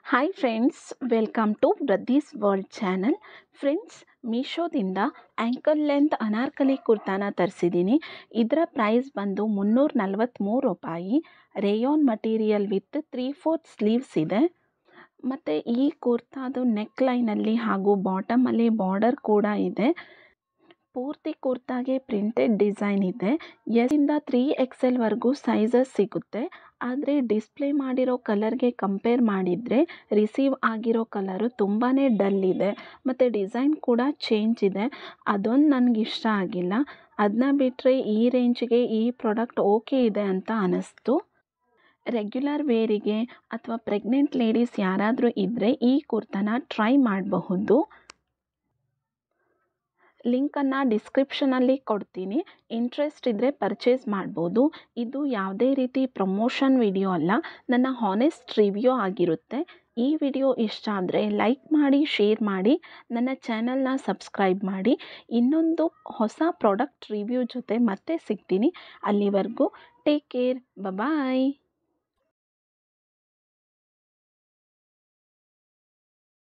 hi friends welcome to Vriddhi's world channel friends ಮೀಶೋದಿಂದ ankle length Anarkali ಕುರ್ತಾನ ತರಿಸಿದ್ದೀನಿ ಇದರ ಪ್ರೈಸ್ ಬಂದು ಮುನ್ನೂರ ನಲ್ವತ್ತ್ಮೂರು ರೂಪಾಯಿ rayon material with three fourth sleeves ಇದೆ ಮತ್ತು ಈ ಕುರ್ತಾದು ನೆಕ್ ಲೈನಲ್ಲಿ ಹಾಗೂ ಬಾಟಮಲ್ಲಿ ಬಾರ್ಡರ್ ಕೂಡ ಇದೆ ಪೂರ್ತಿ ಕುರ್ತಾಗೆ ಪ್ರಿಂಟೆಡ್ ಡಿಸೈನ್ ಇದೆ ಎಸ್ಸಿಂದ ತ್ರೀ ಎಕ್ಸ್ ಎಲ್ವರೆಗೂ ಸೈಜಸ್ ಸಿಗುತ್ತೆ ಆದರೆ ಡಿಸ್ಪ್ಲೇ ಮಾಡಿರೋ ಕಲರ್ಗೆ ಕಂಪೇರ್ ಮಾಡಿದರೆ ರಿಸೀವ್ ಆಗಿರೋ ಕಲರು ತುಂಬಾ ಡಲ್ ಇದೆ ಮತ್ತು ಡಿಸೈನ್ ಕೂಡ ಚೇಂಜ್ ಇದೆ ಅದೊಂದು ನನಗೆ ಇಷ್ಟ ಆಗಿಲ್ಲ ಅದನ್ನ ಬಿಟ್ಟರೆ ಈ ರೇಂಜ್ಗೆ ಈ ಪ್ರಾಡಕ್ಟ್ ಓಕೆ ಇದೆ ಅಂತ ಅನ್ನಿಸ್ತು ರೆಗ್ಯುಲರ್ ವೇರಿಗೆ ಅಥವಾ ಪ್ರೆಗ್ನೆಂಟ್ ಲೇಡೀಸ್ ಯಾರಾದರೂ ಇದ್ದರೆ ಈ ಕುರ್ತಾನ ಟ್ರೈ ಮಾಡಬಹುದು ಲಿಂಕನ್ನು ಡಿಸ್ಕ್ರಿಪ್ಷನಲ್ಲಿ ಕೊಡ್ತೀನಿ ಇಂಟ್ರೆಸ್ಟ್ ಇದ್ದರೆ ಪರ್ಚೇಸ್ ಮಾಡ್ಬೋದು ಇದು ಯಾವುದೇ ರೀತಿ ಪ್ರಮೋಷನ್ ವಿಡಿಯೋ ಅಲ್ಲ ನನ್ನ ಹಾನೆಸ್ಟ್ ರಿವ್ಯೂ ಆಗಿರುತ್ತೆ ಈ ವಿಡಿಯೋ ಇಷ್ಟ ಆದರೆ ಲೈಕ್ ಮಾಡಿ ಶೇರ್ ಮಾಡಿ ನನ್ನ ಚಾನಲ್ನ ಸಬ್ಸ್ಕ್ರೈಬ್ ಮಾಡಿ ಇನ್ನೊಂದು ಹೊಸ ಪ್ರಾಡಕ್ಟ್ ರಿವ್ಯೂ ಜೊತೆ ಮತ್ತೆ ಸಿಗ್ತೀನಿ ಅಲ್ಲಿವರೆಗೂ ಟೇಕ್ ಕೇರ್ ಬಾಯ್